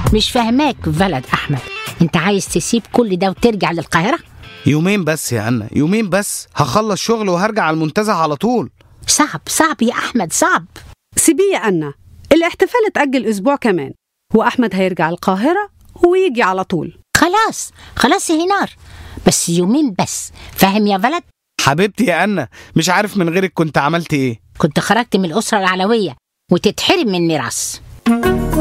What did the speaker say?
مش فاهماك ولد احمد انت عايز تسيب كل ده وترجع للقاهره يومين بس يا أنا يومين بس هخلص شغل وهرجع على المنتزه على طول صعب صعب يا احمد صعب سيبيه يا أنا الاحتفال اتأجل أسبوع كمان وأحمد هيرجع القاهرة ويجي على طول خلاص خلاص يا هنار بس يومين بس فاهم يا ولد حبيبتي يا أنا مش عارف من غيرك كنت عملت إيه كنت خرجت من الاسره العلويه وتتحرم من ميراث